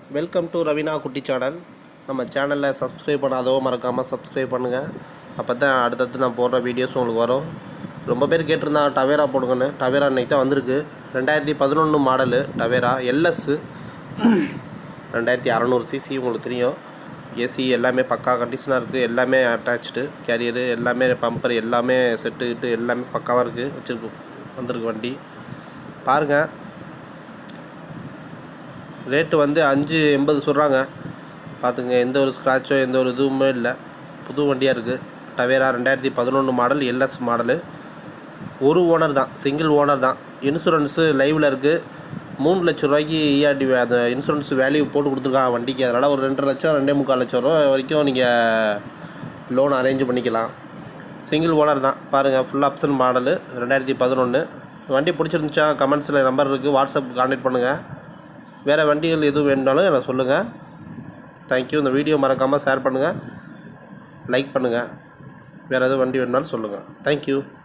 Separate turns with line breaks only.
welcome to Raveena குட்டி channel நம்ம சேனலில் சப்ஸ்கிரைப் பண்ணாதவோ மறக்காமல் சப்ஸ்கிரைப் பண்ணுங்கள் அப்போ தான் அடுத்தடுத்து நான் போடுற வீடியோஸ் உங்களுக்கு வரும் ரொம்ப பேர் கேட்டிருந்தாங்க டவேரா போடுங்கன்னு டவேரா இன்னைக்கு தான் வந்திருக்கு ரெண்டாயிரத்தி பதினொன்று மாடலு டவேரா எல்எஸ்ஸு ரெண்டாயிரத்தி அறநூறு சிசி உங்களுக்கு தெரியும் ஏசி எல்லாமே பக்கா கண்டிஷனாக இருக்குது எல்லாமே அட்டாச்சு கேரியரு எல்லாமே பம்பர் எல்லாமே செட்டு கிட்டு எல்லாமே பக்காவாக இருக்குது வச்சுருக்கு வந்திருக்கு வண்டி பாருங்கள் ரேட்டு வந்து அஞ்சு எண்பது சொல்கிறாங்க பார்த்துங்க எந்த ஒரு ஸ்க்ராட்சோ எந்த ஒரு இதுவுமே இல்லை புது வண்டியாக இருக்குது டவேரா ரெண்டாயிரத்தி பதினொன்று மாடல் எல்எஸ் மாடலு ஒரு ஓனர் தான் சிங்கிள் ஓனர் தான் இன்சூரன்ஸு லைவில் இருக்குது மூணு லட்ச ரூபாய்க்கு இஆர்டி அந்த இன்சூரன்ஸ் வேல்யூ போட்டு கொடுத்துருக்காங்க வண்டிக்கு அதனால் ஒரு ரெண்டரை லட்சம் ரெண்டே முக்கால் லட்சம் ரூபா வரைக்கும் நீங்கள் லோன் அரேஞ்ச் பண்ணிக்கலாம் சிங்கிள் ஓனர் தான் பாருங்கள் ஃபுல் ஆப்ஷன் மாடலு ரெண்டாயிரத்தி பதினொன்று வண்டி பிடிச்சிருந்துச்சா கமெண்ட்ஸில் நம்பர் இருக்குது வாட்ஸ்அப் கான்டாக்ட் பண்ணுங்கள் வேறு வண்டிகள் எதுவும் வேணுனாலும் எனக்கு சொல்லுங்கள் தேங்க்யூ இந்த வீடியோ மறக்காமல் ஷேர் பண்ணுங்கள் லைக் பண்ணுங்கள் வேறு எதுவும் வண்டி வேணுனாலும் சொல்லுங்கள் தேங்க்யூ